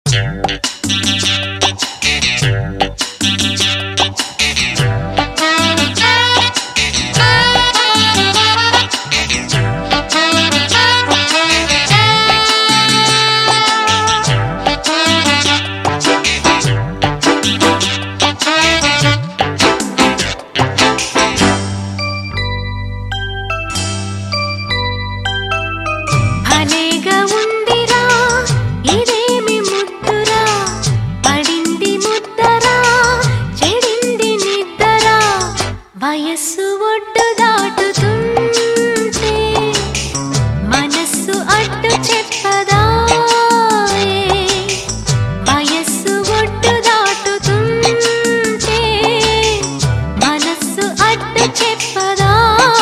భలేగా ఉందిరా ఇదేమి ముద్దురా పడింది ముద్దరా చెడింది నిద్దరా వయస్సు ఒడ్డు దాటుతుంటే మనస్సు అడ్డు చెప్పదా వయస్సు ఒడ్డు దాటుతుంటే మనస్సు అడ్డు చెప్పదా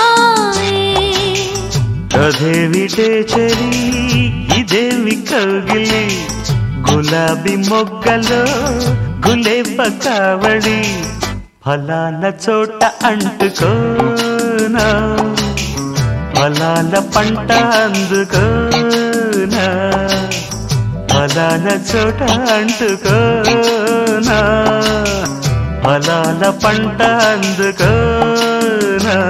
కథేమిటే చలి ఇదేమి కౌగిలి గులాబీ మొగ్గలో గులేబ కావడి ఫలాన చోట అంటుకోనా ఫలాల పంట అందుకోనా ఫలాన చోట అంటుకోనా ఫలాల పంట అందుకోనా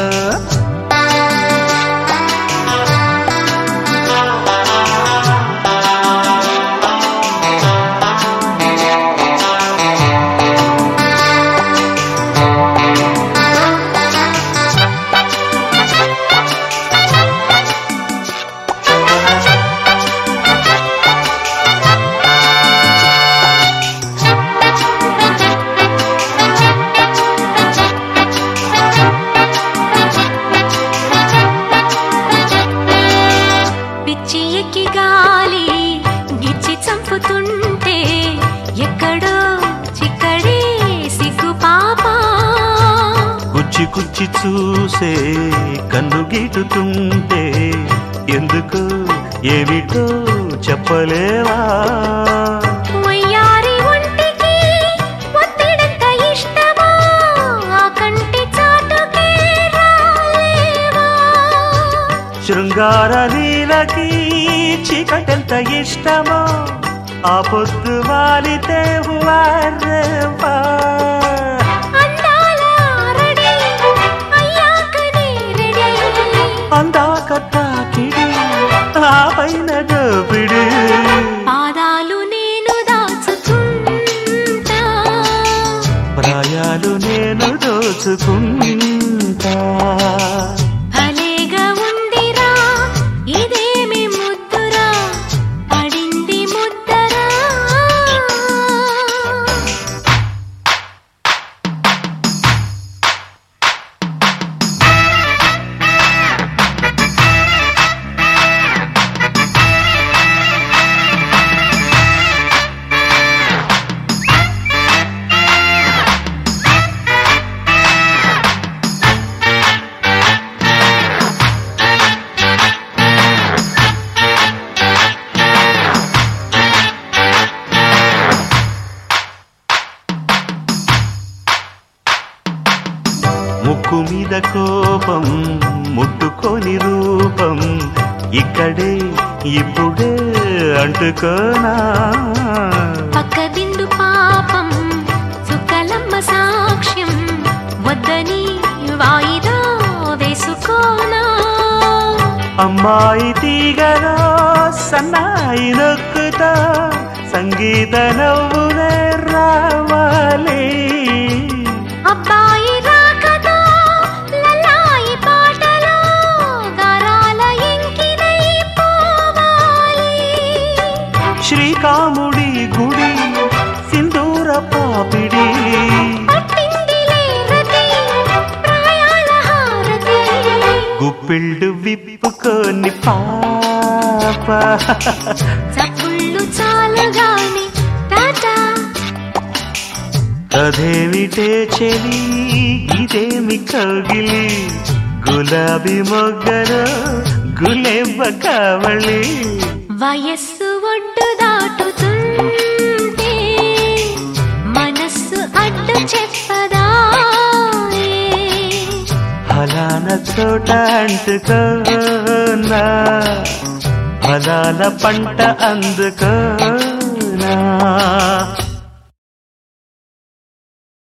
పిచ్చి ఎక్కి గాలి గిచ్చి చంపుతుంటే ఎక్కడో చిక్కడే సిగ్గు పాప కుచ్చి కుచ్చి చూసే కన్ను గీటుతుంటే ఎందుకు ఏమిటో చెప్పలేవా వయ్యారి ఒంటికి ఒత్తిడంత ఇష్టమా ఆ కంటి చాటుకే రాలేవా శృంగార లీలకి చీకటెంత ఇష్టమో ఆ పొద్దు వాలితే వారేవా అందాల రెడీ అయ్యాకనే రెడీ అందాక తాకిడి ఆ పైన దోపిడి పాదాలు నేను దాచుకుంటా ప్రాయాలు నేను దోచుకుంటా భలేగా ఉందిరా ఇదేమి ముద్దురా పడింది ముద్దరా ముక్కు మీద కోపం ముట్టుకొని రూపం ఇక్కడే ఇప్పుడే అంటుకోనా పక్క బిందు పాపం చుక్కలమ్మ సాక్ష్యం వద్దని వాయిదా వేసుకోనా అమ్మాయి తీగలో సన్నాయి నొక్కుతా సంగీత నవ్వునే రావాలి అబ్బాయి రాకతో లలాయి పాటలో గారాల ఎంకినై పోవాలి శ్రీకాముడి గుడి సింధూర పాపిడి పట్టిందిలే రతి ప్రాయాల హారతి గుప్పిళ్ళు విప్పుకొని పాప చప్పుళ్ళు చాలుగాని టాటా అదేమిటే చెలి ఇదేమి కౌగిలి గులాబీ మొగ్గలో గులేబ కావళి వయస్సు ఒడ్డు దాటుతుంటే మనస్సు అడ్డు చెప్పదా ఫలాన చోట అంటుకోనా ఫలాల పంట అందుకోనా రా